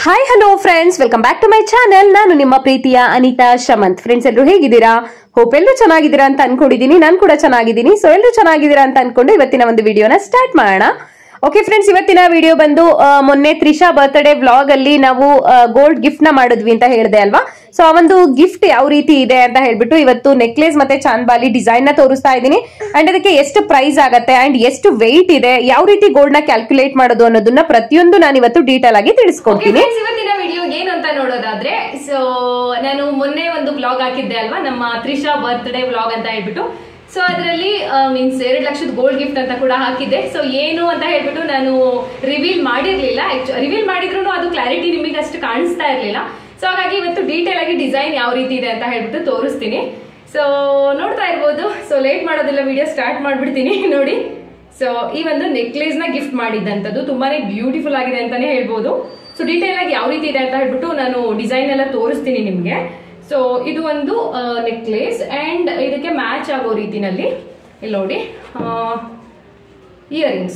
hi hello friends welcome back to my channel ನಾನು ನಿಮ್ಮ ಪ್ರೀತಿಯ ಅನಿತಾ ಶಮಂತ್ ಫ್ರೆಂಡ್ಸ್ ಎಲ್ಲರೂ ಹೇಗಿದ್ದೀರಾ ಹೋಪ್ ಎಲ್ಲರೂ ಚೆನ್ನಾಗಿದ್ದೀರಾ ಅಂತ ಅನ್ಕೊಂಡಿದ್ದೀನಿ ನಾನು ಕೂಡ ಚೆನ್ನಾಗಿದ್ದೀನಿ ಸೊ ಎಲ್ಲರೂ ಚೆನ್ನಾಗಿದ್ದೀರಾ ಅಂತ ಅನ್ಕೊಂಡು ಇವತ್ತಿನ ಒಂದು ವಿಡಿಯೋನ ಸ್ಟಾರ್ಟ್ ಮಾಡೋಣ ಓಕೆ ಫ್ರೆಂಡ್ಸ್ ಇವತ್ತಿನ ವಿಡಿಯೋ ಬಂದು ಆ, ಮೊನ್ನೆ ತ್ರಿಷಾ ಬರ್ತ್ಡೇ ವ್ಲಾಗ್ ಅಲ್ಲಿ ನಾವು ಗೋಲ್ಡ್ ಗಿಫ್ಟ್ ನ ಮಾಡಿದ್ವಿ ಅಂತ ಹೇಳಿದೆ ಅಲ್ವಾ ಸೊ ಆ ಒಂದು ಗಿಫ್ಟ್ ಯಾವ ರೀತಿ ಇದೆ ಅಂತ ಹೇಳ್ಬಿಟ್ಟು ಇವತ್ತು ನೆಕ್ಲೆಸ್ ಮತ್ತೆ ಚಾಂದ್ಬಾಲಿ ಡಿಸೈನ್ ನ ತೋರಿಸ್ತಾ ಇದ್ದೀನಿ ಅಂಡ್ ಅದಕ್ಕೆ ಎಷ್ಟು ಪ್ರೈಸ್ ಆಗತ್ತೆ ಅಂಡ್ ಎಷ್ಟು ವೆಯ್ಟ್ ಇದೆ ಯಾವ ರೀತಿ ಗೋಲ್ಡ್ ನ ಕ್ಯಾಲ್ಕುಲೇಟ್ ಮಾಡೋದು ಅನ್ನೋದನ್ನ ಪ್ರತಿಯೊಂದು ನಾನು ಇವತ್ತು ಡೀಟೇಲ್ ಆಗಿ ತಿಳಿಸ್ಕೊಡ್ತೀನಿ Okay, friends, ಇವತ್ತಿನ ವಿಡಿಯೋ ಏನಂತ ನೋಡೋದಾದ್ರೆ ಸೊ ನಾನು ಮೊನ್ನೆ ಒಂದು ವ್ಲಾಗ್ ಹಾಕಿದ್ದೆ ಅಲ್ವಾ ನಮ್ಮ ತ್ರಿಷಾ ಬರ್ತ್ಡೇ ವ್ಲಾಗ್ ಅಂತ ಹೇಳ್ಬಿಟ್ಟು ಸೊ ಅದರಲ್ಲಿ ಮೀನ್ಸ್ ಎರಡು ಲಕ್ಷದ ಗೋಲ್ಡ್ ಗಿಫ್ಟ್ ಅಂತ ಕೂಡ ಹಾಕಿದ್ದೆ ಸೊ ಏನು ಅಂತ ಹೇಳ್ಬಿಟ್ಟು ನಾನು ರಿವೀಲ್ ಮಾಡಿರ್ಲಿಲ್ಲ ರಿವೀಲ್ ಮಾಡಿದ್ರು ಅದು ಕ್ಲಾರಿಟಿ ನಿಮಗೆ ಅಷ್ಟು ಕಾಣಿಸ್ತಾ ಇರ್ಲಿಲ್ಲ ಸೊ ಹಾಗಾಗಿ ಇವತ್ತು ಡೀಟೇಲ್ ಆಗಿ ಡಿಸೈನ್ ಯಾವ ರೀತಿ ಇದೆ ಅಂತ ಹೇಳ್ಬಿಟ್ಟು ತೋರಿಸ್ತೀನಿ ಸೊ ನೋಡ್ತಾ ಇರ್ಬೋದು ಸೊ ಲೇಟ್ ಮಾಡೋದಿಲ್ಲ ವಿಡಿಯೋ ಸ್ಟಾರ್ಟ್ ಮಾಡ್ಬಿಡ್ತೀನಿ ನೋಡಿ ಸೊ ಈ ಒಂದು ನೆಕ್ಲೇಸ್ ನ ಗಿಫ್ಟ್ ಮಾಡಿದ್ದಂಥದ್ದು ತುಂಬಾನೇ ಬ್ಯೂಟಿಫುಲ್ ಆಗಿದೆ ಅಂತಾನೆ ಹೇಳ್ಬೋದು ಸೊ ಡೀಟೇಲ್ ಆಗಿ ಯಾವ ರೀತಿ ಇದೆ ಅಂತ ಹೇಳ್ಬಿಟ್ಟು ನಾನು ಡಿಸೈನ್ ಎಲ್ಲ ತೋರಿಸ್ತೀನಿ ನಿಮ್ಗೆ ಸೊ ಇದು ಒಂದು ನೆಕ್ಲೇಸ್ ಅಂಡ್ ಇದಕ್ಕೆ ಮ್ಯಾಚ್ ಆಗೋ ರೀತಿನಲ್ಲಿ ಇಲ್ಲಿ ನೋಡಿ ಇಯರಿಂಗ್ಸ್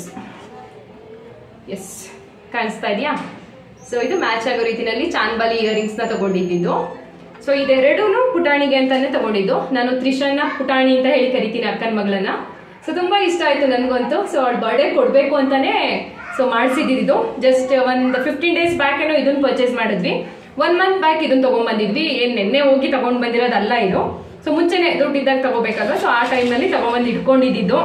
ಎಸ್ ಕಾಣಿಸ್ತಾ ಇದೆಯಾ ಸೊ ಇದು ಮ್ಯಾಚ್ ಆಗೋ ರೀತಿನಲ್ಲಿ ಚಾನ್ಬಾಲಿ ಇಯರಿಂಗ್ಸ್ ನ ತಗೊಂಡಿದ್ದು ಸೊ ಇದೆರಡೂ ಪುಟಾಣಿಗೆ ಅಂತಾನೆ ತಗೊಂಡಿದ್ದು ನಾನು ತ್ರಿಷಾನ ಪುಟಾಣಿ ಅಂತ ಹೇಳಿ ಕರಿತೀನಿ ಅಕ್ಕನ ಮಗಳನ್ನ ಸೊ ತುಂಬಾ ಇಷ್ಟ ಆಯ್ತು ನನಗಂತೂ ಸೊ ಅವಳ ಬರ್ಡೇ ಕೊಡ್ಬೇಕು ಅಂತಾನೆ ಸೊ ಮಾಡಿಸಿದ್ದು ಜಸ್ಟ್ ಒಂದು ಫಿಫ್ಟೀನ್ ಡೇಸ್ ಬ್ಯಾಕ್ ಏನೋ ಇದನ್ನ ಪರ್ಚೇಸ್ ಮಾಡಿದ್ವಿ ಒನ್ ಮಂತ್ ಬ್ಯಾಕ್ ಇದನ್ನ ತಗೊಂಡ್ ಬಂದಿದ್ವಿ ಏನ್ ನಿನ್ನೆ ಹೋಗಿ ತಗೊಂಡ್ ಬಂದಿರೋದಲ್ಲ ಇದು ಸೊ ಮುಂಚೆನೆ ದುಡ್ಡಿದ್ದಾಗ ತಗೋಬೇಕಲ್ವಾ ಸೊ ಆ ಟೈಮ್ನಲ್ಲಿ ತಗೊಂಡ್ಬಂದು ಇಟ್ಕೊಂಡಿದ್ದು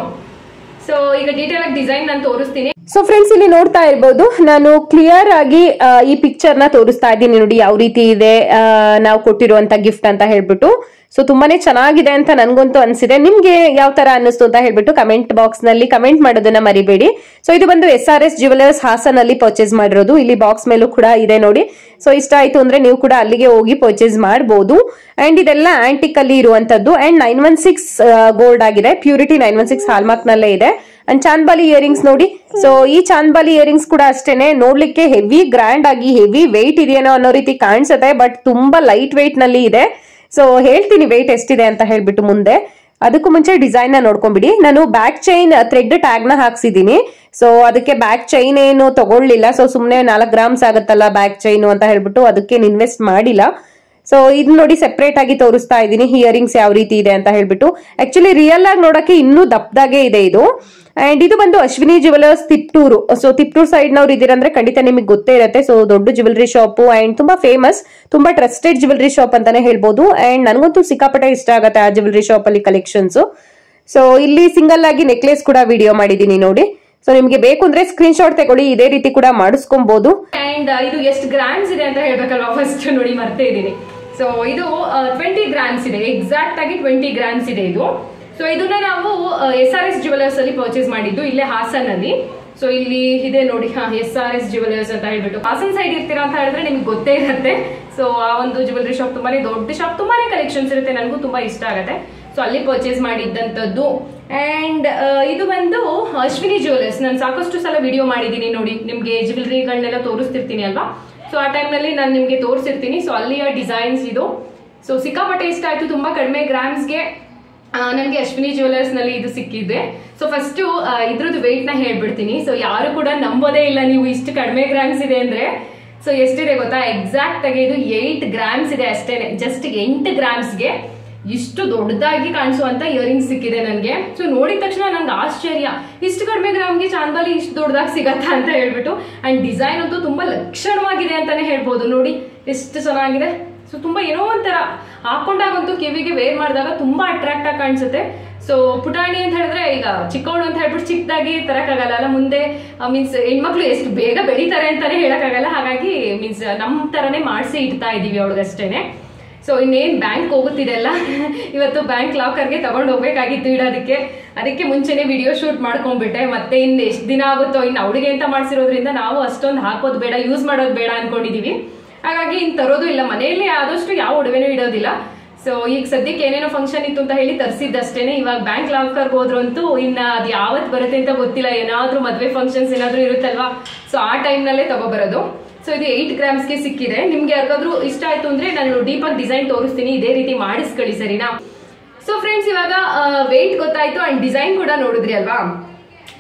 ಸೊ ಈಗ ಡೀಟೇಲ್ ಆಗಿ ಡಿಸೈನ್ ನಾನು ತೋರಿಸ್ತೀನಿ ಸೊ ಫ್ರೆಂಡ್ಸ್ ಇಲ್ಲಿ ನೋಡ್ತಾ ಇರ್ಬೋದು ನಾನು ಕ್ಲಿಯರ್ ಆಗಿ ಆ, ಈ ಪಿಕ್ಚರ್ ನ ತೋರಿಸ್ತಾ ಇದ್ದೀನಿ ನೋಡಿ ಯಾವ ರೀತಿ ಇದೆ ಆ, ನಾವು ಕೊಟ್ಟಿರುವಂತ ಗಿಫ್ಟ್ ಅಂತ ಹೇಳ್ಬಿಟ್ಟು ಸೊ ತುಂಬಾನೇ ಚೆನ್ನಾಗಿದೆ ಅಂತ ನನ್ಗಂತೂ ಅನ್ಸಿದೆ ನಿಮ್ಗೆ ಯಾವ ತರ ಅನ್ನಿಸ್ತು ಅಂತ ಹೇಳ್ಬಿಟ್ಟು ಕಮೆಂಟ್ ಬಾಕ್ಸ್ ನಲ್ಲಿ ಕಮೆಂಟ್ ಮಾಡೋದನ್ನ ಮರಿಬೇಡಿ ಸೊ ಇದು ಬಂದು S R S jewellers Hassan ಅಲ್ಲಿ ಪರ್ಚೇಸ್ ಮಾಡಿರೋದು ಇಲ್ಲಿ ಬಾಕ್ಸ್ ಮೇಲೂ ಕೂಡ ಇದೆ ನೋಡಿ ಸೊ ಇಷ್ಟ ಆಯ್ತು ಅಂದ್ರೆ ನೀವು ಕೂಡ ಅಲ್ಲಿಗೆ ಹೋಗಿ ಪರ್ಚೇಸ್ ಮಾಡಬಹುದು ಅಂಡ್ ಇದೆಲ್ಲ ಆಂಟಿಕ್ ಅಲ್ಲಿ ಇರುವಂತದ್ದು and nine one six gold ಆಗಿದೆ purity nine one six hallmark ನಲ್ಲೇ ಇದೆ ಅಂಡ್ ಚಾಂದ್ಬಾಲಿ ಇಯರಿಂಗ್ಸ್ ನೋಡಿ ಸೊ ಈ ಚಾಂದ್ಬಾಲಿ ಇಯರಿಂಗ್ಸ್ ಕೂಡ ಅಷ್ಟೇನೆ ನೋಡ್ಲಿಕ್ಕೆ ಹೆವಿ ಗ್ರ್ಯಾಂಡ್ ಆಗಿ ಹೆವಿ ವೆಯ್ಟ್ ಇದೆಯೇನೋ ಅನ್ನೋ ರೀತಿ ಕಾಣಿಸುತ್ತೆ ಬಟ್ ತುಂಬಾ ಲೈಟ್ ವೆಯ್ಟ್ ನಲ್ಲಿ ಇದೆ ಸೊ ಹೇಳ್ತೀನಿ ವೆಯ್ಟ್ ಎಷ್ಟಿದೆ ಅಂತ ಹೇಳ್ಬಿಟ್ಟು ಮುಂದೆ ಅದಕ್ಕೂ ಮುಂಚೆ ಡಿಸೈನ್ ನ ನೋಡ್ಕೊಂಡ್ಬಿಡಿ ನಾನು ಬ್ಯಾಕ್ ಚೈನ್ ಥ್ರೆಡ್ ಟ್ಯಾಗ್ ನ ಹಾಕ್ಸಿದೀನಿ ಸೊ ಅದಕ್ಕೆ ಬ್ಯಾಕ್ ಚೈನ್ ಏನು ತಗೊಳ್ಳಿಲ್ಲ ಸೊ ಸುಮ್ನೆ ನಾಲ್ಕು ಗ್ರಾಮ್ಸ್ ಆಗತ್ತಲ್ಲ ಬ್ಯಾಕ್ ಚೈನ್ ಅಂತ ಹೇಳ್ಬಿಟ್ಟು ಅದಕ್ಕೆ ಇನ್ವೆಸ್ಟ್ ಮಾಡಿಲ್ಲ ಸೊ ಇದು ನೋಡಿ ಸೆಪರೇಟ್ ಆಗಿ ತೋರಿಸ್ತಾ ಇದ್ದೀನಿ ಹಿಯರಿಂಗ್ಸ್ ಯಾವ ರೀತಿ ಇದೆ ಅಂತ ಹೇಳ್ಬಿಟ್ಟು ಆಕ್ಚುಲಿ ರಿಯಲ್ ಆಗಿ ನೋಡಕ್ಕೆ ಇನ್ನೂ ದಪ್ಪದಾಗೆ ಇದೆ ಇದು ಅಂಡ್ ಇದು ಬಂದು Ashwini jewellers Tiptur so Tiptur side ನವ್ರು ಇದೀರಂದ್ರೆ ಖಂಡಿತ ನಿಮಗೆ ಗೊತ್ತೇ ಇರುತ್ತೆ ಸೊ ದೊಡ್ಡ ಜ್ಯುವೆಲರಿ ಶಾಪ್ ಅಂಡ್ ತುಂಬಾ ಫೇಮಸ್ ತುಂಬಾ ಟ್ರಸ್ಟೆಡ್ ಜ್ಯುವೆಲರಿ ಶಾಪ್ ಅಂತಾನೆ ಹೇಳ್ಬೋದು ಅಂಡ್ ನನಗಂತೂ ಸಿಕ್ಕಾಪಟ್ಟೆ ಇಷ್ಟ ಆಗುತ್ತೆ ಆ ಜ್ಯುವೆಲರಿ ಶಾಪ್ ಅಲ್ಲಿ ಕಲೆಕ್ಷನ್ಸ್ ಸೊ ಇಲ್ಲಿ ಸಿಂಗಲ್ ಆಗಿ ನೆಕ್ಲೆಸ್ ಕೂಡ ವಿಡಿಯೋ ಮಾಡಿದೀನಿ ನೋಡಿ ಸೊ ನಿಮ್ಗೆ ಬೇಕು ಅಂದ್ರೆ ಸ್ಕ್ರೀನ್ ಶಾಟ್ ತಗೊಳ್ಳಿ ಇದೇ ರೀತಿ ಕೂಡ ಮಾಡಿಸ್ಕೊಬಹುದು ಅಂಡ್ ಇದು ಎಷ್ಟು ಗ್ರಾಮ್ಸ್ ಇದೆ ಅಂತ ಹೇಳ್ಬೇಕಲ್ವಾ ಫಸ್ಟ್ ನೋಡಿ ಮರ್ತೇ ಇದ್ದೀನಿ ಸೊ ಇದು ಟ್ವೆಂಟಿ ಗ್ರಾಮ್ಸ್ ಇದೆ ಎಕ್ಸಾಕ್ಟ್ ಆಗಿ ಟ್ವೆಂಟಿ ಗ್ರಾಮ್ಸ್ ಇದೆ ಇದು ಸೊ ಇದನ್ನ ನಾವು ಎಸ್ ಆರ್ ಎಸ್ ಜುವೆಲರ್ಸ್ ಅಲ್ಲಿ ಪರ್ಚೇಸ್ ಮಾಡಿದ್ದು ಇಲ್ಲೇ ಹಾಸನ್ ಅಲ್ಲಿ ಸೊ ಇಲ್ಲಿ ಇದೆ ನೋಡಿ ಹಾ ಎಸ್ ಆರ್ ಎಸ್ ಜುವೆಲರ್ಸ್ ಅಂತ ಹೇಳ್ಬಿಟ್ಟು ಹಾಸನ್ ಸೈಡ್ ಇರ್ತೀರಾ ಅಂತ ಹೇಳಿದ್ರೆ ನಿಮ್ಗೆ ಗೊತ್ತೇ ಇರುತ್ತೆ ಸೊ ಆ ಒಂದು ಜುವೆಲರಿ ಶಾಪ್ ತುಂಬಾನೇ ದೊಡ್ಡ ಶಾಪ್ ತುಂಬಾನೇ ಕಲೆಕ್ಷನ್ಸ್ ಇರುತ್ತೆ ನನಗೂ ತುಂಬಾ ಇಷ್ಟ ಆಗುತ್ತೆ ಸೊ ಅಲ್ಲಿ ಪರ್ಚೇಸ್ ಮಾಡಿದ್ದಂಥದ್ದು ಅಂಡ್ ಇದು ಬಂದು ಅಶ್ವಿನಿ ಜುವೆಲರ್ಸ್ ನಾನು ಸಾಕಷ್ಟು ಸಲ ವಿಡಿಯೋ ಮಾಡಿದ್ದೀನಿ ನೋಡಿ ನಿಮ್ಗೆ ಜ್ಯುವೆಲರಿಗಳನ್ನೆಲ್ಲ ತೋರಿಸ್ತಿರ್ತೀನಿ ಅಲ್ವಾ ಸೊ ಆ ಟೈಮ್ನಲ್ಲಿ ನಾನು ನಿಮ್ಗೆ ತೋರಿಸಿರ್ತೀನಿ ಸೊ ಅಲ್ಲಿಯ ಡಿಸೈನ್ಸ್ ಇದು ಸೊ ಸಿಕ್ಕಾಪಟ್ಟೆ ಇಷ್ಟ ಆಯ್ತು ತುಂಬಾ ಕಡಿಮೆ ಗ್ರಾಮ್ಸ್ಗೆ ನನಗೆ ಅಶ್ವಿನಿ ಜ್ಯುವೆಲರ್ಸ್ ನಲ್ಲಿ ಇದು ಸಿಕ್ಕಿದೆ ಸೊ ಫಸ್ಟ್ ಇದ್ರದ್ದು ವೆಯ್ಟ್ ನ ಹೇಳ್ಬಿಡ್ತೀನಿ ಸೊ ಯಾರು ಕೂಡ ನಂಬೋದೇ ಇಲ್ಲ ನೀವು ಇಷ್ಟು ಕಡಿಮೆ ಗ್ರಾಮ್ಸ್ ಇದೆ ಅಂದ್ರೆ ಸೊ ಎಷ್ಟಿದೆ ಗೊತ್ತಾ ಎಕ್ಸಾಕ್ಟ್ ಆಗಿ ಇದು ಏಟ್ ಗ್ರಾಮ್ಸ್ ಇದೆ ಅಷ್ಟೇನೆ ಜಸ್ಟ್ ಎಂಟು ಗ್ರಾಮ್ಸ್ಗೆ ಇಷ್ಟು ದೊಡ್ಡದಾಗಿ ಕಾಣಿಸುವಂತ ಇಯರಿಂಗ್ಸ್ ಸಿಕ್ಕಿದೆ ನನಗೆ ಸೊ ನೋಡಿದ ತಕ್ಷಣ ನಂಗೆ ಆಶ್ಚರ್ಯ ಇಷ್ಟು ಕಡಿಮೆ ಗ್ರಾಮ್ಗೆ ಚಾಂದಲಿ ಇಷ್ಟು ದೊಡ್ಡದಾಗಿ ಸಿಗತ್ತಾ ಅಂತ ಹೇಳ್ಬಿಟ್ಟು ಅಂಡ್ ಡಿಸೈನ್ ಅಂತೂ ತುಂಬಾ ಲಕ್ಷಣವಾಗಿದೆ ಅಂತಾನೆ ಹೇಳ್ಬೋದು ನೋಡಿ ಎಷ್ಟು ಚೆನ್ನಾಗಿದೆ ಸೊ ತುಂಬಾ ಏನೋ ಒಂಥರ ಹಾಕೊಂಡಾಗಂತೂ ಕಿವಿಗೆ ವೇರ್ ಮಾಡಿದಾಗ ತುಂಬಾ ಅಟ್ರಾಕ್ಟ್ ಆಗಿ ಕಾಣಿಸುತ್ತೆ ಸೊ ಪುಟಾಣಿ ಅಂತ ಹೇಳಿದ್ರೆ ಈಗ ಚಿಕ್ಕವಳು ಅಂತ ಹೇಳ್ಬಿಟ್ಟು ಚಿಕ್ಕದಾಗಿ ತರಕ್ಕಾಗಲ್ಲ ಅಲ್ಲ ಮುಂದೆ ಮೀನ್ಸ್ ಹೆಣ್ಮಕ್ಳು ಎಷ್ಟು ಬೇಗ ಬೆಳಿತಾರೆ ಅಂತಾನೆ ಹೇಳಕ್ಕಾಗಲ್ಲ ಹಾಗಾಗಿ ಮೀನ್ಸ್ ನಮ್ ತರನೇ ಮಾಡಿಸಿ ಇಡ್ತಾ ಇದೀವಿ ಅವಳಿಗಷ್ಟೇನೆ ಸೊ ಇನ್ನೇನ್ ಬ್ಯಾಂಕ್ ಹೋಗುತ್ತಿದೆಲ್ಲ ಇವತ್ತು ಬ್ಯಾಂಕ್ ಲಾಕರ್ಗೆ ತಗೊಂಡು ಹೋಗ್ಬೇಕಾಗಿತ್ತು ಇಡೋದಕ್ಕೆ ಅದಕ್ಕೆ ಮುಂಚೆನೆ ವಿಡಿಯೋ ಶೂಟ್ ಮಾಡ್ಕೊಂಡ್ಬಿಟ್ಟೆ ಮತ್ತೆ ಇನ್ನು ಎಷ್ಟು ದಿನ ಆಗುತ್ತೋ ಇನ್ನು ಅವಳಿಗೆ ಅಂತ ಮಾಡಿಸಿರೋದ್ರಿಂದ ನಾವು ಅಷ್ಟೊಂದು ಹಾಕೋದು ಬೇಡ ಯೂಸ್ ಮಾಡೋದು ಬೇಡ ಅನ್ಕೊಂಡಿದೀವಿ ಹಾಗಾಗಿ ಇನ್ನು ತರೋದು ಇಲ್ಲ ಮನೆಯಲ್ಲಿ ಆದಷ್ಟು ಯಾವ ಒಡವೆನೂ ಇಡೋದಿಲ್ಲ ಸೊ ಈಗ ಸದ್ಯಕ್ಕೆ ಏನೇನೋ ಫಂಕ್ಷನ್ ಇತ್ತು ಅಂತ ಹೇಳಿ ತರಿಸಿದ್ದಷ್ಟೇನೆ ಇವಾಗ ಬ್ಯಾಂಕ್ ಲಾಕರ್ಗೆ ಹೋದ್ರಂತೂ ಇನ್ನ ಅದು ಯಾವತ್ತು ಬರುತ್ತೆ ಅಂತ ಗೊತ್ತಿಲ್ಲ ಏನಾದ್ರೂ ಮದ್ವೆ ಫಂಕ್ಷನ್ಸ್ ಏನಾದ್ರೂ ಇರುತ್ತಲ್ವಾ ಸೊ ಆ ಟೈಮ್ನಲ್ಲೇ ತಗೋಬರೋದು ಸೊ ಇದು ಏಟ್ ಗ್ರಾಮ್ಸ್ಗೆ ಸಿಕ್ಕಿದೆ ನಿಮ್ಗೆ ಯಾರಿಗಾದ್ರೂ ಇಷ್ಟ ಆಯ್ತು ಅಂದ್ರೆ ನಾನು ಡೀಪ್ ಆಗಿ ಡಿಸೈನ್ ತೋರಿಸ್ತೀನಿ ಇದೇ ರೀತಿ ಮಾಡಿಸ್ಕೊಳ್ಳಿ ಸರಿನಾ ಸೊ ಫ್ರೆಂಡ್ಸ್ ಇವಾಗ ವೆಯ್ಟ್ ಗೊತ್ತಾಯ್ತು ಅಂಡ್ ಡಿಸೈನ್ ಕೂಡ ನೋಡಿದ್ರಿ ಅಲ್ವಾ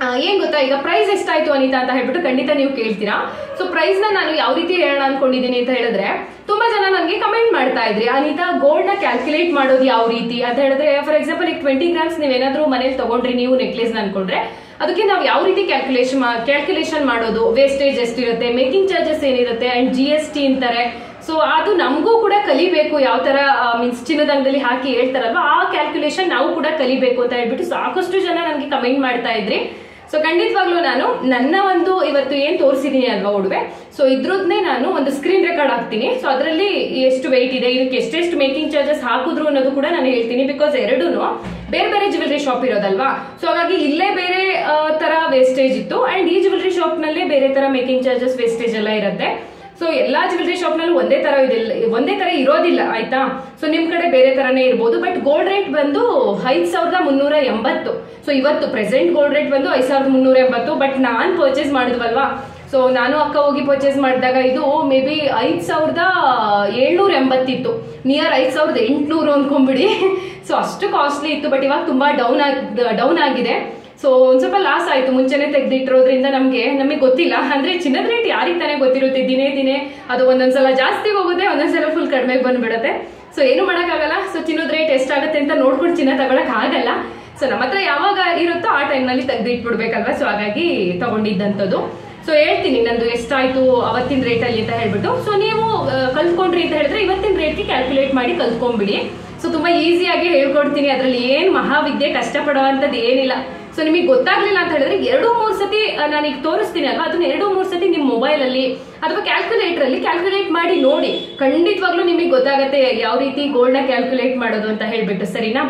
ಆ, ಏನ್ ಗೊತ್ತಾ ಈಗ ಪ್ರೈಸ್ ಎಷ್ಟಾಯ್ತು ಅನಿತಾ ಅಂತ ಹೇಳ್ಬಿಟ್ಟು ಖಂಡಿತ ನೀವು ಕೇಳ್ತೀರಾ ಸೊ ಪ್ರೈಸ್ ನ ನಾನು ಯಾವ ರೀತಿ ಹೇಳೋಣ ಅನ್ಕೊಂಡಿದೀನಿ ಅಂತ ಹೇಳಿದ್ರೆ ತುಂಬಾ ಜನ ನನಗೆ ಕಮೆಂಟ್ ಮಾಡ್ತಾ ಇದ್ರಿ ಅನಿತಾ ಗೋಲ್ಡ್ ನ ಕ್ಯಾಲ್ಕುಲೇಟ್ ಮಾಡೋದು ಯಾವ ರೀತಿ ಅಂತ ಹೇಳಿದ್ರೆ ಫಾರ್ ಎಕ್ಸಾಂಪಲ್ ಈಗ ಟ್ವೆಂಟಿ ಗ್ರಾಮ್ಸ್ ನೀವೇನಾದ್ರೂ ಮನೇಲಿ ತಗೊಂಡ್ರಿ ನೀವು ನೆಕ್ಲೇಸ್ ಅನ್ಕೊಂಡ್ರೆ ಅದಕ್ಕೆ ನಾವು ಯಾವ ರೀತಿ ಕ್ಯಾಲ್ಕುಲೇಷನ್ ಕ್ಯಾಲ್ಕುಲೇಷನ್ ಮಾಡೋದು ವೇಸ್ಟೇಜ್ ಎಷ್ಟಿರುತ್ತೆ ಮೇಕಿಂಗ್ ಚಾರ್ಜಸ್ ಏನಿರುತ್ತೆ ಅಂಡ್ ಜಿ ಎಸ್ ಟಿ ಅಂತಾರೆ ಸೊ ಅದು ನಮಗೂ ಕೂಡ ಕಲಿಬೇಕು ಯಾವ ತರ ಮೀನ್ಸ್ ಚಿನ್ನದ ಅಂಗಡಿಯಲ್ಲಿ ಹಾಕಿ ಹೇಳ್ತಾರಲ್ವಾ ಆ ಕ್ಯಾಲ್ಕುಲೇಷನ್ ನಾವು ಕೂಡ ಕಲಿಬೇಕು ಅಂತ ಹೇಳ್ಬಿಟ್ಟು ಸಾಕಷ್ಟು ಜನ ನನಗೆ ಕಮೆಂಟ್ ಮಾಡ್ತಾ ಇದ್ರಿ ಸೊ ಖಂಡಿತವಾಗ್ಲೂ ನಾನು ನನ್ನ ಒಂದು ಇವತ್ತು ಏನ್ ತೋರಿಸಿದೀನಿ ಅಲ್ವಾ ಒಡವೆ ಸೊ ಇದ್ರದ್ನೇ ನಾನು ಒಂದು ಸ್ಕ್ರೀನ್ ರೆಕಾರ್ಡ್ ಹಾಕ್ತೀನಿ ಸೊ ಅದರಲ್ಲಿ ಎಷ್ಟು ವೆಯ್ಟ್ ಇದೆ ಇದಕ್ಕೆ ಎಷ್ಟೆಷ್ಟು ಮೇಕಿಂಗ್ ಚಾರ್ಜಸ್ ಹಾಕಿದ್ರು ಅನ್ನೋದು ಕೂಡ ನಾನು ಹೇಳ್ತೀನಿ ಬಿಕಾಸ್ ಎರಡೂ ಬೇರೆ ಬೇರೆ ಜ್ಯುವೆಲರಿ ಶಾಪ್ ಇರೋದಲ್ವಾ ಸೊ ಹಾಗಾಗಿ ಇಲ್ಲೇ ಬೇರೆ ಆ, ತರ ವೇಸ್ಟೇಜ್ ಇತ್ತು ಅಂಡ್ ಈ ಜ್ಯುವೆಲರಿ ಶಾಪ್ ನಲ್ಲೇ ಬೇರೆ ತರ ಮೇಕಿಂಗ್ ಚಾರ್ಜಸ್ ವೇಸ್ಟೇಜ್ ಎಲ್ಲ ಇರುತ್ತೆ ಸೊ ಎಲ್ಲಾ ಜ್ಯುವೆಲರಿ ಶಾಪ್ ನಲ್ಲೂ ಒಂದೇ ತರ ಇದಿಲ್ಲ ಒಂದೇ ತರ ಇರೋದಿಲ್ಲ ಆಯ್ತಾ ಸೊ ನಿಮ್ ಕಡೆ ಬೇರೆ ತರನೇ ಇರ್ಬೋದು ಬಟ್ ಗೋಲ್ಡ್ ರೇಟ್ ಬಂದು ಐದ್ ಸಾವಿರದ ಮುನ್ನೂರ ಎಂಬತ್ತು ಸೊ ಇವತ್ತು ಪ್ರೆಸೆಂಟ್ ಗೋಲ್ಡ್ ರೇಟ್ ಬಂದು ಐದ್ ಸಾವಿರದ ಮುನ್ನೂರ ಎಂಬತ್ತು ಬಟ್ ನಾನ್ ಪರ್ಚೇಸ್ ಮಾಡಿದ್ವಲ್ವಾ ಸೊ ನಾನು ಅಕ್ಕ ಹೋಗಿ ಪರ್ಚೇಸ್ ಮಾಡಿದಾಗ ಇದು ಮೇ ಬಿ ಐದ್ ಸಾವಿರದ ಏಳ್ನೂರ ಎಂಬತ್ತಿತ್ತು ನಿಯರ್ ಐದ್ ಸಾವಿರದ ಎಂಟ್ನೂರು ಅನ್ಕೊಂಬಿಡಿ ಸೊ ಅಷ್ಟು ಕಾಸ್ಟ್ಲಿ ಇತ್ತು ಬಟ್ ಇವಾಗ ತುಂಬಾ ಡೌನ್ ಆಗಿ ಡೌನ್ ಆಗಿದೆ ಸೊ ಒಂದ್ ಸ್ವಲ್ಪ ಲಾಸ್ ಆಯ್ತು ಮುಂಚೆನೆ ತೆಗೆದಿಟ್ಟಿರೋದ್ರಿಂದ ನಮ್ಗೆ ನಮಗೆ ಗೊತ್ತಿಲ್ಲ ಅಂದ್ರೆ ಚಿನ್ನದ ರೇಟ್ ಯಾರಿಗೆ ತಾನೇ ಗೊತ್ತಿರುತ್ತೆ ದಿನೇ ದಿನೇ ಅದು ಒಂದೊಂದ್ಸಲ ಜಾಸ್ತಿ ಹೋಗುತ್ತೆ ಒಂದೊಂದ್ಸಲ ಫುಲ್ ಕಡಿಮೆ ಬಂದ್ಬಿಡುತ್ತೆ ಸೊ ಏನು ಮಾಡೋಕ್ಕಾಗಲ್ಲ ಸೊ ಚಿನ್ನದ ರೇಟ್ ಎಷ್ಟಾಗುತ್ತೆ ಅಂತ ನೋಡ್ಕೊಂಡು ಚಿನ್ನ ತಗೊಳಕ್ ಆಗಲ್ಲ ಸೊ ನಮ್ಮ ಹತ್ರ ಯಾವಾಗ ಇರುತ್ತೋ ಆ ಟೈಮ್ನಲ್ಲಿ ತೆಗೆದಿಟ್ಬಿಡ್ಬೇಕಲ್ವಾ ಸೊ ಹಾಗಾಗಿ ತಗೊಂಡಿದ್ದಂಥದ್ದು ಸೊ ಹೇಳ್ತೀನಿ ನಂದು ಎಷ್ಟಾಯ್ತು ಅವತ್ತಿನ ರೇಟಲ್ಲಿ ಅಂತ ಹೇಳ್ಬಿಟ್ಟು ಸೊ ನೀವು ಆ, ಕಲ್ತ್ಕೊಂಡ್ರಿ ಅಂತ ಹೇಳಿದ್ರೆ ಇವತ್ತಿನ ರೇಟ್ಗೆ ಕ್ಯಾಲ್ಕುಲೇಟ್ ಮಾಡಿ ಕಲ್ತ್ಕೊಂಡ್ಬಿಡಿ ಸೊ ತುಂಬಾ ಈಸಿಯಾಗಿ ಹೇಳ್ಕೊಡ್ತೀನಿ ಅದ್ರಲ್ಲಿ ಏನ್ ಮಹಾವಿದ್ಯೆ ಕಷ್ಟಪಡುವಂತದ್ದು ಏನಿಲ್ಲ ಸೊ ನಿಮಗೆ ಗೊತ್ತಾಗ್ಲಿಲ್ಲ ಅಂತ ಹೇಳಿದ್ರೆ ಎರಡು ಮೂರು ಸತಿ ಆ, ನಾನೀಗ ತೋರಿಸ್ತೀನಿ ಅಲ್ವಾ ಅದನ್ನ ಎರಡು ಮೂರು ಸತಿ ನಿಮ್ಮ ಮೊಬೈಲ್ ಅಲ್ಲಿ ಅಥವಾ ಕ್ಯಾಲ್ಕುಲೇಟರ್ ಅಲ್ಲಿ ಕ್ಯಾಲ್ಕುಲೇಟ್ ಮಾಡಿ ನೋಡಿ ಖಂಡಿತವಾಗ್ಲೂ ನಿಮಗೆ ಗೊತ್ತಾಗತ್ತೆ ಯಾವ ರೀತಿ ಗೋಲ್ಡ್ ನ ಕ್ಯಾಲ್ಕುಲೇಟ್ ಮಾಡೋದು ಅಂತ ಹೇಳ್ಬಿಟ್ಟು ಸರಿನಾ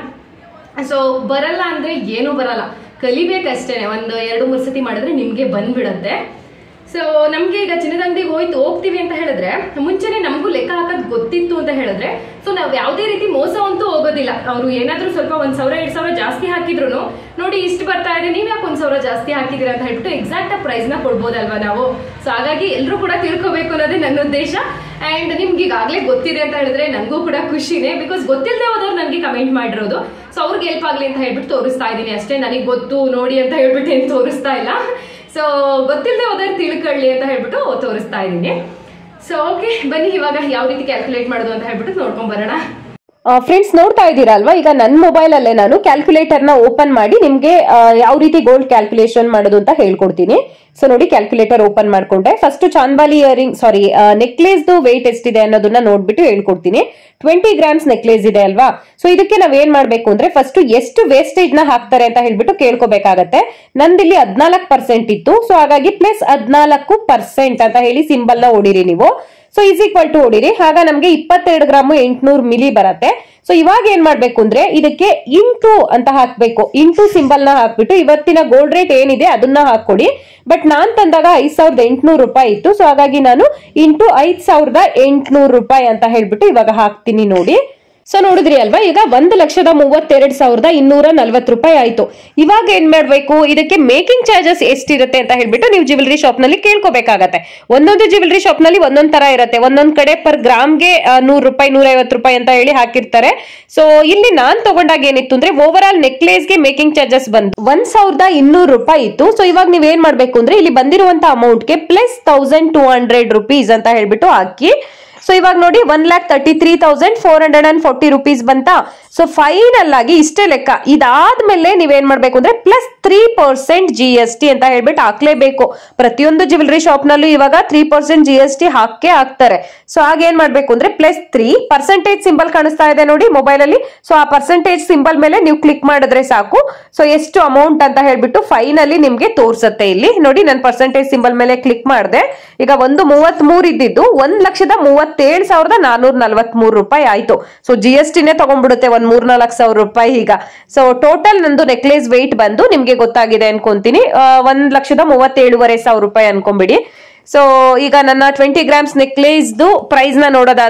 ಸೊ ಬರಲ್ಲ ಅಂದ್ರೆ ಏನೂ ಬರಲ್ಲ ಕಲಿಬೇಕಷ್ಟೇನೆ ಒಂದು ಎರಡು ಮೂರು ಸತಿ ಮಾಡಿದ್ರೆ ನಿಮ್ಗೆ ಬಂದ್ಬಿಡತ್ತೆ ಸೊ ನಮ್ಗೆ ಈಗ ಚಿನ್ನದ ಅಂಗಡಿಗೆ ಹೋಯ್ತು ಹೋಗ್ತೀವಿ ಅಂತ ಹೇಳಿದ್ರೆ ಮುಂಚೆನೆ ನಮಗೂ ಲೆಕ್ಕ ಹಾಕೋದ್ ಗೊತ್ತಿತ್ತು ಅಂತ ಹೇಳಿದ್ರೆ ಸೊ ನಾವ್ ಯಾವುದೇ ರೀತಿ ಮೋಸ ಅಂತೂ ಹೋಗೋದಿಲ್ಲ ಅವರು ಏನಾದ್ರೂ ಸ್ವಲ್ಪ ಒಂದ್ ಸಾವಿರ ಎರಡ್ ಸಾವಿರ ಜಾಸ್ತಿ ಹಾಕಿದ್ರು ನೋಡಿ ಇಷ್ಟು ಬರ್ತಾ ಇದೆ ನೀವ್ ಯಾಕೆ ಒಂದ್ ಸಾವಿರ ಜಾಸ್ತಿ ಹಾಕಿದೀರಾ ಅಂತ ಹೇಳ್ಬಿಟ್ಟು ಎಕ್ಸಾಕ್ಟ್ ಪ್ರೈಸ್ ನ ಕೊಡ್ಬೋದಲ್ವಾ ನಾವು ಸೊ ಹಾಗಾಗಿ ಎಲ್ಲರೂ ಕೂಡ ತಿಳ್ಕೊಬೇಕು ಅನ್ನೋದೇ ನನ್ನ ಉದ್ದೇಶ ಅಂಡ್ ನಿಮ್ಗೆ ಈಗಾಗಲೇ ಗೊತ್ತಿದೆ ಅಂತ ಹೇಳಿದ್ರೆ ನನಗೂ ಕೂಡ ಖುಷಿನೇ ಬಿಕಾಸ್ ಗೊತ್ತಿಲ್ಲದೆ ಹೋದವ್ರು ನನಗೆ ಕಮೆಂಟ್ ಮಾಡಿರೋದು ಸೊ ಅವ್ರಿಗೆ ಹೆಲ್ಪ್ ಆಗ್ಲಿ ಅಂತ ಹೇಳ್ಬಿಟ್ಟು ತೋರಿಸ್ತಾ ಇದ್ದೀನಿ ಅಷ್ಟೇ ನನಗೆ ಗೊತ್ತು ನೋಡಿ ಅಂತ ಹೇಳ್ಬಿಟ್ಟು ಏನು ತೋರಿಸ್ತಾ ಇಲ್ಲ ಸೊ ಗೊತ್ತಿಲ್ಲದೆ ಹೋದವ್ರು ತಿಳ್ಕೊಳ್ಳಿ ಅಂತ ಹೇಳ್ಬಿಟ್ಟು ತೋರಿಸ್ತಾ ಇದ್ದೀನಿ ಸೊ ಓಕೆ ಬನ್ನಿ ಇವಾಗ ಯಾವ ರೀತಿ ಕ್ಯಾಲ್ಕುಲೇಟ್ ಮಾಡೋದು ಅಂತ ಹೇಳ್ಬಿಟ್ಟು ನೋಡ್ಕೊಂಡ್ ಬರೋಣ ಫ್ರೆಂಡ್ಸ್ ನೋಡ್ತಾ ಇದ್ದೀರಾ ಅಲ್ವಾ ಈಗ ನನ್ನ ಮೊಬೈಲ್ ಅಲ್ಲೇ ನಾನು ಕ್ಯಾಲ್ಕುಲೇಟರ್ ನ ಓಪನ್ ಮಾಡಿ ನಿಮ್ಗೆ ಆ, ಯಾವ ರೀತಿ ಗೋಲ್ಡ್ ಕ್ಯಾಲ್ಕುಲೇಷನ್ ಮಾಡೋದು ಅಂತ ಹೇಳ್ಕೊಡ್ತೀನಿ ಸೊ ನೋಡಿ ಕ್ಯಾಲ್ಕುಲೇಟರ್ ಓಪನ್ ಮಾಡ್ಕೊಂಡೆ first chandbali earring sorry necklace weight ಎಷ್ಟಿದೆ ಅನ್ನೋದನ್ನ ನೋಡ್ಬಿಟ್ಟು ಹೇಳ್ಕೊಡ್ತೀನಿ ಟ್ವೆಂಟಿ ಗ್ರಾಮ್ಸ್ ನೆಕ್ಲೇಸ್ ಇದೆ ಅಲ್ವಾ ಸೊ ಇದಕ್ಕೆ ನಾವ್ ಏನ್ ಮಾಡ್ಬೇಕು ಅಂದ್ರೆ ಫಸ್ಟ್ ಎಷ್ಟು ವೇಸ್ಟೇಜ್ ನ ಹಾಕ್ತಾರೆ ಅಂತ ಹೇಳ್ಬಿಟ್ಟು ಕೇಳ್ಕೊಬೇಕಾಗತ್ತೆ ನಂದಿಲ್ಲಿ ಹದ್ನಾಲ್ಕು ಪರ್ಸೆಂಟ್ ಇತ್ತು ಸೊ ಹಾಗಾಗಿ ಪ್ಲಸ್ ಹದ್ನಾಲ್ಕು ಪರ್ಸೆಂಟ್ ಅಂತ ಹೇಳಿ ಸಿಂಬಲ್ ನ ಹೊಡಿರಿ ನೀವು ಸೊ ಇಸ್ ಈಕ್ವಲ್ ಟು ಹೊಡಿರಿ ಆಗ ನಮ್ಗೆ ಇಪ್ಪತ್ತೆರಡು ಗ್ರಾಮ್ ಎಂಟ್ನೂರು ಮಿಲಿ ಬರತ್ತೆ ಸೊ ಇವಾಗ ಏನ್ ಮಾಡ್ಬೇಕು ಅಂದ್ರೆ ಇದಕ್ಕೆ ಇಂಟು ಅಂತ ಹಾಕ್ಬೇಕು ಇಂಟು ಸಿಂಬಲ್ ನ ಹಾಕ್ಬಿಟ್ಟು ಇವತ್ತಿನ ಗೋಲ್ಡ್ ರೇಟ್ ಏನಿದೆ ಅದನ್ನ ಹಾಕೊಡಿ ಬಟ್ ನಾನ್ ತಂದಾಗ ಐದ್ ಸಾವಿರದ ಎಂಟ್ನೂರು ರೂಪಾಯಿ ಇತ್ತು ಸೊ ಹಾಗಾಗಿ ನಾನು ಇಂಟು ಐದ್ ಸಾವಿರದ ಎಂಟ್ನೂರು ರೂಪಾಯಿ ಅಂತ ಹೇಳ್ಬಿಟ್ಟು ಇವಾಗ ಹಾಕ್ತೀನಿ ನೋಡಿ ಸೊ ನೋಡಿದ್ರಿ ಅಲ್ವಾ ಈಗ ಒಂದು ಲಕ್ಷದ ಮೂವತ್ತೆರಡು ಸಾವಿರದ ಇನ್ನೂರ ನಲ್ವತ್ತು ರೂಪಾಯಿ ಆಯ್ತು ಇವಾಗ ಏನ್ ಮಾಡ್ಬೇಕು ಇದಕ್ಕೆ ಮೇಕಿಂಗ್ ಚಾರ್ಜಸ್ ಎಷ್ಟಿರುತ್ತೆ ಅಂತ ಹೇಳ್ಬಿಟ್ಟು ನೀವು ಜ್ಯುವೆಲರಿ ಶಾಪ್ ನಲ್ಲಿ ಕೇಳ್ಕೋಬೇಕಾಗತ್ತೆ ಒಂದೊಂದು ಜ್ಯುವೆಲರಿ ಶಾಪ್ ನಲ್ಲಿ ಒಂದೊಂದ್ ತರ ಇರುತ್ತೆ ಒಂದೊಂದ್ ಕಡೆ ಪರ್ ಗ್ರಾಮ್ಗೆ ನೂರು ರೂಪಾಯಿ ನೂರ ಐವತ್ತು ರೂಪಾಯಿ ಅಂತ ಹೇಳಿ ಹಾಕಿರ್ತಾರೆ ಸೊ ಇಲ್ಲಿ ನಾನ್ ತಗೊಂಡಾಗ ಏನಿತ್ತು ಅಂದ್ರೆ ಓವರ್ ಆಲ್ ನೆಕ್ಲೇಸ್ಗೆ ಮೇಕಿಂಗ್ ಚಾರ್ಜಸ್ ಬಂದು ಒಂದ್ ಸಾವಿರದ ಇನ್ನೂರು ರೂಪಾಯಿ ಇತ್ತು ಸೊ ಇವಾಗ ನೀವ್ ಏನ್ ಮಾಡ್ಬೇಕು ಅಂದ್ರೆ ಇಲ್ಲಿ ಬಂದಿರುವಂತ ಅಮೌಂಟ್ಗೆ plus thousand two hundred rupees ಅಂತ ಹೇಳ್ಬಿಟ್ಟು ಹಾಕಿ ಸೊ ಇವಾಗ ನೋಡಿ one lakh thirty three thousand four hundred and forty rupees ಬಂತ ಸೊ ಫೈನಲ್ ಆಗಿ ಇಷ್ಟೇ ಲೆಕ್ಕ ಇದಾದ್ಮೇಲೆ ನೀವೇನ್ ಮಾಡ್ಬೇಕು ಅಂದ್ರೆ plus three percent G S T ಅಂತ ಹೇಳ್ಬಿಟ್ಟು ಹಾಕ್ಲೇಬೇಕು ಪ್ರತಿಯೊಂದು ಜ್ಯುವೆಲರಿ ಶಾಪ್ ನಲ್ಲೂ ಇವಾಗ three percent G S T ಹಾಕೇ ಹಾಕ್ತಾರೆ ಸೊ ಆಗ ಏನ್ ಮಾಡ್ಬೇಕು ಅಂದ್ರೆ ಪ್ಲಸ್ ತ್ರೀ ಪರ್ಸೆಂಟೇಜ್ ಸಿಂಬಲ್ ಕಾಣಿಸ್ತಾ ಇದೆ ನೋಡಿ ಮೊಬೈಲ್ ಅಲ್ಲಿ ಸೊ ಆ ಪರ್ಸೆಂಟೇಜ್ ಸಿಂಬಲ್ ಮೇಲೆ ನೀವು ಕ್ಲಿಕ್ ಮಾಡಿದ್ರೆ ಸಾಕು ಸೊ ಎಷ್ಟು ಅಮೌಂಟ್ ಅಂತ ಹೇಳ್ಬಿಟ್ಟು ಫೈನಲಿ ನಿಮ್ಗೆ ತೋರ್ಸತ್ತೆ ಇಲ್ಲಿ ನೋಡಿ ನಾನು ಪರ್ಸೆಂಟೇಜ್ ಸಿಂಬಲ್ ಮೇಲೆ ಕ್ಲಿಕ್ ಮಾಡಿದೆ ಈಗ ಒಂದು ಮೂವತ್ತ್ ಮೂರ್ ಇದ್ದಿದ್ದು ಒಂದ್ ಲಕ್ಷದ ಮೂವತ್ತೇಳು ಸಾವಿರದ ನಾನೂರ ನಲ್ವತ್ ಮೂರು ರೂಪಾಯಿ ಆಯ್ತು ಸೊ ಜಿ ಎಸ್ ಟಿನೇ ತಗೊಂಡ್ಬಿಡುತ್ತೆ ಒಂದ್ ಮೂರ್ ನಾಲ್ಕು ಸಾವಿರ ರೂಪಾಯಿ ಈಗ ಸೊ ಟೋಟಲ್ ನಂದು ನೆಕ್ಲೇಸ್ ವೆಯ್ಟ್ ಬಂದು ನಿಮ್ಗೆ ಗೊತ್ತಾಗಿದೆ ಅನ್ಕೊಂತೀನಿ ಆ, ಒಂದ್ ಲಕ್ಷದ ಮೂವತ್ತೇಳುವರೆ ಸಾವಿರ ರೂಪಾಯಿ ಅನ್ಕೊಂಬಿಡಿ ಸೊ ಈಗ ನನ್ನ ಟ್ವೆಂಟಿ ಗ್ರಾಮ್ಸ್ ನೆಕ್ಲೇಸ್ದು ಪ್ರೈಸ್ ನ ನೋಡೋದಾದ್ರೆ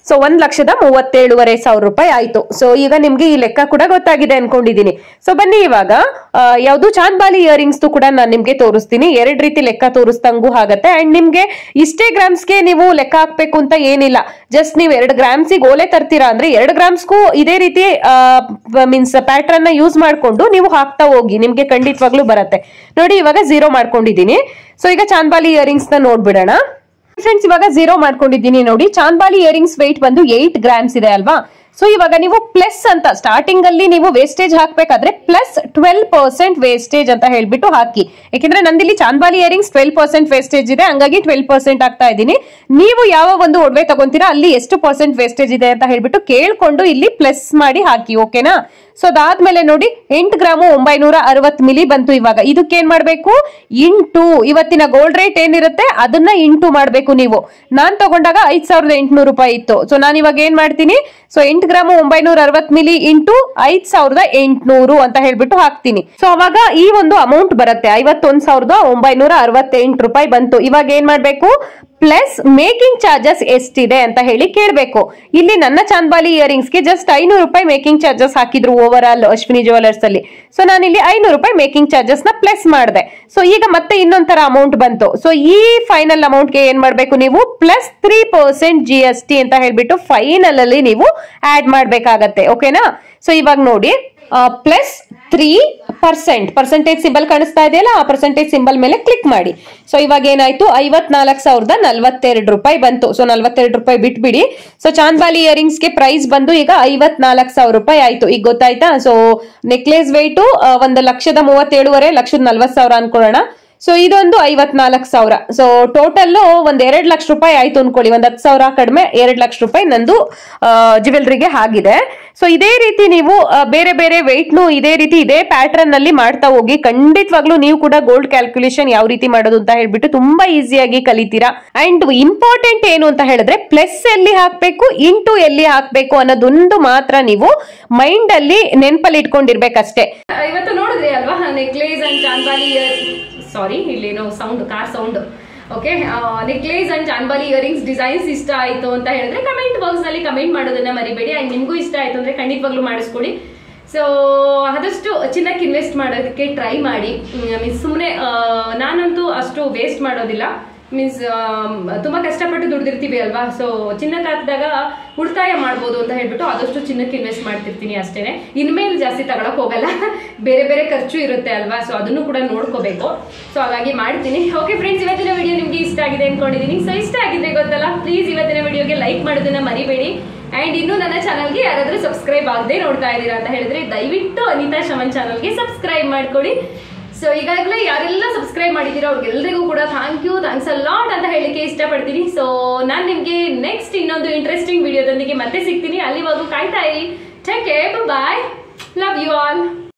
ಸೊ ಒಂದ್ ಲಕ್ಷದ ಮೂವತ್ತೇಳುವರೆ ಸಾವಿರ ರೂಪಾಯಿ ಆಯ್ತು ಸೊ ಈಗ ನಿಮ್ಗೆ ಈ ಲೆಕ್ಕ ಕೂಡ ಗೊತ್ತಾಗಿದೆ ಅನ್ಕೊಂಡಿದೀನಿ ಸೊ ಬನ್ನಿ ಇವಾಗ ಆ, ಯಾವ್ದು ಚಾಂದ್ಬಾಲಿ ಇಯರಿಂಗ್ಸ್ ಕೂಡ ನಾನು ನಿಮ್ಗೆ ತೋರಿಸ್ತೀನಿ ಎರಡ್ ರೀತಿ ಲೆಕ್ಕ ತೋರಿಸ್ದಂಗೂ ಆಗತ್ತೆ ಅಂಡ್ ನಿಮ್ಗೆ ಇಷ್ಟೇ ಗ್ರಾಮ್ಸ್ಗೆ ನೀವು ಲೆಕ್ಕ ಹಾಕ್ಬೇಕು ಅಂತ ಏನಿಲ್ಲ ಜಸ್ಟ್ ನೀವು ಎರಡು ಗ್ರಾಮ್ಸಿಗೆ ಓಲೆ ತರ್ತೀರಾ ಅಂದ್ರೆ ಎರಡು ಗ್ರಾಮ್ಸ್ಗೂ ಇದೇ ರೀತಿ ಮೀನ್ಸ್ ಪ್ಯಾಟ್ರನ್ ನ ಯೂಸ್ ಮಾಡ್ಕೊಂಡು ನೀವು ಹಾಕ್ತಾ ಹೋಗಿ ನಿಮ್ಗೆ ಖಂಡಿತವಾಗ್ಲೂ ಬರತ್ತೆ ನೋಡಿ ಇವಾಗ ಝೀರೋ ಮಾಡ್ಕೊಂಡಿದೀನಿ ಸೊ ಈಗ ಚಾಂದ್ಬಾಲಿ ಇಯರಿಂಗ್ಸ್ ನ ನೋಡ್ಬಿಡೋಣ ಫ್ರೆಂಡ್ಸ್ ಇವಾಗ ಝೀರೋ ಮಾಡ್ಕೊಂಡಿದ್ದೀನಿ ನೋಡಿ ಚಾಂದ್ಬಾಲಿ ಇಯರಿಂಗ್ಸ್ ವೆಯ್ಟ್ ಬಂದು ಏಟ್ ಗ್ರಾಮ್ಸ್ ಇದೆ ಅಲ್ವಾ ಸೊ ಇವಾಗ ನೀವು ಪ್ಲಸ್ ಅಂತ ಸ್ಟಾರ್ಟಿಂಗ್ ಅಲ್ಲಿ ನೀವು ವೇಸ್ಟೇಜ್ ಹಾಕ್ಬೇಕಾದ್ರೆ ಪ್ಲಸ್ ಟ್ವೆಲ್ ಪರ್ಸೆಂಟ್ ವೇಸ್ಟೇಜ್ ಅಂತ ಹೇಳ್ಬಿಟ್ಟು ಹಾಕಿ ಯಾಕೆಂದ್ರೆ ನಂದಿಲ್ಲಿ chandbali earrings twelve percent wastage ಇದೆ ಹಂಗಾಗಿ ಟ್ವೆಲ್ ಪರ್ಸೆಂಟ್ ಆಗ್ತಾ ಇದ್ದೀನಿ ನೀವು ಯಾವ ಒಂದು ಒಡವೆ ತಗೊಂತೀರಾ ಅಲ್ಲಿ ಎಷ್ಟು ಪರ್ಸೆಂಟ್ ವೇಸ್ಟೇಜ್ ಇದೆ ಅಂತ ಹೇಳ್ಬಿಟ್ಟು ಕೇಳ್ಕೊಂಡು ಇಲ್ಲಿ ಪ್ಲಸ್ ಮಾಡಿ ಹಾಕಿ ಓಕೆನಾ ಸೊ ಅದಾದ್ಮೇಲೆ ನೋಡಿ ಎಂಟು ಗ್ರಾಮು ಒಂಬೈನೂರ ಅರವತ್ ಮಿಲಿ ಬಂತು ಇವಾಗ ಇದಕ್ಕೆ ಏನ್ ಮಾಡ್ಬೇಕು ಇಂಟು ಇವತ್ತಿನ ಗೋಲ್ಡ್ ರೇಟ್ ಏನಿರುತ್ತೆ ಅದನ್ನ ಇಂಟು ಮಾಡ್ಬೇಕು ನೀವು ನಾನ್ ತಗೊಂಡಾಗ ಐದ್ ಸಾವಿರದ ಎಂಟುನೂರು ರೂಪಾಯಿ ಇತ್ತು ಸೊ ನಾನು ಇವಾಗ ಏನ್ ಮಾಡ್ತೀನಿ ಸೊ ಎಂಟು ಗ್ರಾಮು ಒಂಬೈನೂರ ಅರವತ್ ಮಿಲಿ ಇಂಟು ಐದ್ ಸಾವಿರದ ಎಂಟುನೂರು ಅಂತ ಹೇಳ್ಬಿಟ್ಟು ಹಾಕ್ತೀನಿ ಸೊ ಅವಾಗ ಈ ಒಂದು ಅಮೌಂಟ್ ಬರುತ್ತೆ ಐವತ್ತೊಂದ್ ಸಾವಿರದ ಒಂಬೈನೂರ ಅರವತ್ತೆಂಟು ರೂಪಾಯಿ ಬಂತು ಇವಾಗ ಏನ್ ಮಾಡ್ಬೇಕು ಪ್ಲಸ್ ಮೇಕಿಂಗ್ ಚಾರ್ಜಸ್ ಎಷ್ಟಿದೆ ಅಂತ ಹೇಳಿ ಕೇಳಬೇಕು ಇಲ್ಲಿ ನನ್ನ ಚಾಂದ್ಬಾಲಿ ಇಯರಿಂಗ್ಸ್ಗೆ ಜಸ್ಟ್ ಐನೂರು ರೂಪಾಯಿ ಮೇಕಿಂಗ್ ಚಾರ್ಜಸ್ ಹಾಕಿದ್ರು ಓವರ್ ಆಲ್ ಅಶ್ವಿನಿ ಜ್ಯುವೆಲರ್ಸ್ ಅಲ್ಲಿ ಸೊ ನಾನು ಇಲ್ಲಿ ಐನೂರು ರೂಪಾಯಿ ಮೇಕಿಂಗ್ ಚಾರ್ಜಸ್ ನ ಪ್ಲಸ್ ಮಾಡಿದೆ ಸೊ ಈಗ ಮತ್ತೆ ಇನ್ನೊಂಥರ ಅಮೌಂಟ್ ಬಂತು ಸೊ ಈ ಫೈನಲ್ ಅಮೌಂಟ್ಗೆ ಏನ್ ಮಾಡ್ಬೇಕು ನೀವು plus three percent G S T ಅಂತ ಹೇಳ್ಬಿಟ್ಟು ಫೈನಲ್ ಅಲ್ಲಿ ನೀವು ಆಡ್ ಮಾಡ್ಬೇಕಾಗತ್ತೆ ಓಕೆನಾ ಸೊ ಇವಾಗ ನೋಡಿ plus three percent percentage symbol ಕಾಣಿಸ್ತಾ ಇದೆಯಲ್ಲ ಆ ಪರ್ಸೆಂಟೇಜ್ ಸಿಂಬಲ್ ಮೇಲೆ ಕ್ಲಿಕ್ ಮಾಡಿ ಸೊ ಇವಾಗ ಏನಾಯ್ತು ಐವತ್ನಾಲ್ಕು ಸಾವಿರದ ನಲ್ವತ್ತೆರಡು ರೂಪಾಯಿ ಬಂತು ಸೊ ನಲ್ವತ್ತೆರಡು ರೂಪಾಯಿ ಬಿಟ್ಬಿಡಿ ಸೊ ಚಾಂದ್ಬಾಲಿ ಇಯರಿಂಗ್ಸ್ ಗೆ ಪ್ರೈಸ್ ಬಂದು ಈಗ ಐವತ್ನಾಲ್ಕು ಸಾವಿರ ರೂಪಾಯಿ ಆಯ್ತು ಈಗ ಗೊತ್ತಾಯ್ತಾ ಸೊ ನೆಕ್ಲೆಸ್ ವೆಯ್ಟು ಒಂದು ಲಕ್ಷದ ಮೂವತ್ತೇಳುವರೆ ಲಕ್ಷದ ನಲ್ವತ್ ಸಾವಿರ ಅನ್ಕೊಳ್ಳೋಣ ಸೊ ಇದೊಂದು ಐವತ್ನಾಲ್ಕು ಸಾವಿರ ಸೊ ಟೋಟಲ್ ಒಂದ್ ಎರಡ್ ಲಕ್ಷ ರೂಪಾಯಿ ಆಯ್ತು ಅನ್ಕೊಳ್ಳಿ ಒಂದ್ ಹತ್ತು ಸಾವಿರ ಕಡಿಮೆ ಎರಡ್ ಲಕ್ಷ ರೂಪಾಯಿ ನಂದು ಜ್ಯುವೆಲ್ರಿಗೆ ಆಗಿದೆ ಸೊ ಇದೇ ರೀತಿ ನೀವು ಆ, ಬೇರೆ ಬೇರೆ ವೆಯ್ಟ್ನು ಇದೇ ರೀತಿ ಇದೇ ಪ್ಯಾಟರ್ನ್ ನಲ್ಲಿ ಮಾಡ್ತಾ ಹೋಗಿ ಖಂಡಿತವಾಗ್ಲೂ ನೀವು ಕೂಡ ಗೋಲ್ಡ್ ಕ್ಯಾಲ್ಕುಲೇಷನ್ ಯಾವ ರೀತಿ ಮಾಡೋದು ಅಂತ ಹೇಳ್ಬಿಟ್ಟು ತುಂಬಾ ಈಸಿಯಾಗಿ ಕಲಿತೀರಾ ಅಂಡ್ ಇಂಪಾರ್ಟೆಂಟ್ ಏನು ಅಂತ ಹೇಳಿದ್ರೆ ಪ್ಲಸ್ ಎಲ್ಲಿ ಹಾಕ್ಬೇಕು ಇಂಟು ಎಲ್ಲಿ ಹಾಕ್ಬೇಕು ಅನ್ನೋದೊಂದು ಮಾತ್ರ ನೀವು ಮೈಂಡ್ ಅಲ್ಲಿ ನೆನ್ಪಲ್ಲಿ ಇಟ್ಕೊಂಡಿರ್ಬೇಕಷ್ಟೇ ಇವತ್ತು ನೋಡಿದ್ರಿ ಅಲ್ವಾ necklace and chandbali ear sorry ಇಲ್ಲೇನೋ sound car sound okay necklace and chandbali earrings designs ಇಷ್ಟ ಆಯ್ತು ಅಂತ ಹೇಳಿದ್ರೆ ಕಮೆಂಟ್ ಬಾಕ್ಸ್ ನಲ್ಲಿ ಕಮೆಂಟ್ ಮಾಡೋದನ್ನ ಮರಿಬೇಡಿ ಅಂಡ್ ನಿಮ್ಗೂ ಇಷ್ಟ ಆಯ್ತು ಅಂದ್ರೆ ಖಂಡಿತವಾಗ್ಲೂ ಮಾಡಿಸ್ಕೊಡಿ ಸೊ ಆದಷ್ಟು ಚಿನ್ನಕ್ಕೆ ಇನ್ವೆಸ್ಟ್ ಮಾಡೋದಕ್ಕೆ ಟ್ರೈ ಮಾಡಿ ಮೀನ್ಸ್ ಸುಮ್ಮನೆ ನಾನಂತೂ ಅಷ್ಟು ವೇಸ್ಟ್ ಮಾಡೋದಿಲ್ಲ ಮೀನ್ಸ್ ತುಂಬಾ ಕಷ್ಟಪಟ್ಟು ದುಡ್ದಿರ್ತೀವಿ ಅಲ್ವಾ ಸೊ ಚಿನ್ನಕ್ಕೆ ಹಾಕಿದಾಗ ಉಳಿತಾಯ ಮಾಡ್ಬೋದು ಅಂತ ಹೇಳ್ಬಿಟ್ಟು ಆದಷ್ಟು ಚಿನ್ನಕ್ಕೆ ಇನ್ವೆಸ್ಟ್ ಮಾಡ್ತಿರ್ತೀನಿ ಅಷ್ಟೇನೆ ಇನ್ಮೇಲೆ ಜಾಸ್ತಿ ತಗೊಳಕ್ ಹೋಗಲ್ಲ ಬೇರೆ ಬೇರೆ ಖರ್ಚು ಇರುತ್ತೆ ಅಲ್ವಾ ಸೊ ಅದನ್ನು ಕೂಡ ನೋಡ್ಕೋಬೇಕು ಸೊ ಹಾಗಾಗಿ ಮಾಡ್ತೀನಿ ಓಕೆ ಫ್ರೆಂಡ್ಸ್ ಇವತ್ತಿನ ವಿಡಿಯೋ ನಿಮ್ಗೆ ಇಷ್ಟ ಆಗಿದೆ ಅನ್ಕೊಂಡಿದೀನಿ ಸೊ ಇಷ್ಟ ಆಗಿದ್ರೆ ಗೊತ್ತಲ್ಲ ಪ್ಲೀಸ್ ಇವತ್ತಿನ ವಿಡಿಯೋಗೆ ಲೈಕ್ ಮಾಡೋದನ್ನ ಮರಿಬೇಡಿ ಅಂಡ್ ಇನ್ನು ನನ್ನ ಚಾನಲ್ಗೆ ಯಾರಾದ್ರೂ ಸಬ್ಸ್ಕ್ರೈಬ್ ಆಗದೆ ನೋಡ್ತಾ ಇದ್ದೀರಾ ಅಂತ ಹೇಳಿದ್ರೆ ದಯವಿಟ್ಟು ಅನಿತಾ ಶಮನ್ ಚಾನಲ್ಗೆ ಸಬ್ಸ್ಕ್ರೈಬ್ ಮಾಡ್ಕೊಳ್ಳಿ ಸೊ ಈಗಾಗಲೇ ಯಾರೆಲ್ಲ ಸಬ್ಸ್ಕ್ರೈಬ್ ಮಾಡಿದ್ದೀರೋ ಅವ್ರಿಗೆಲ್ಲರಿಗೂ ಕೂಡ thank you thanks a lot ಅಂತ ಹೇಳಲಿಕ್ಕೆ ಇಷ್ಟಪಡ್ತೀನಿ ಸೊ ನಾನು ನಿಮಗೆ ನೆಕ್ಸ್ಟ್ ಇನ್ನೊಂದು ಇಂಟ್ರೆಸ್ಟಿಂಗ್ ವಿಡಿಯೋದೊಂದಿಗೆ ಮತ್ತೆ ಸಿಗ್ತೀನಿ ಅಲ್ಲಿವರೆಗೂ ಕಾಯ್ತಾ ಇರಿ take care bye love you all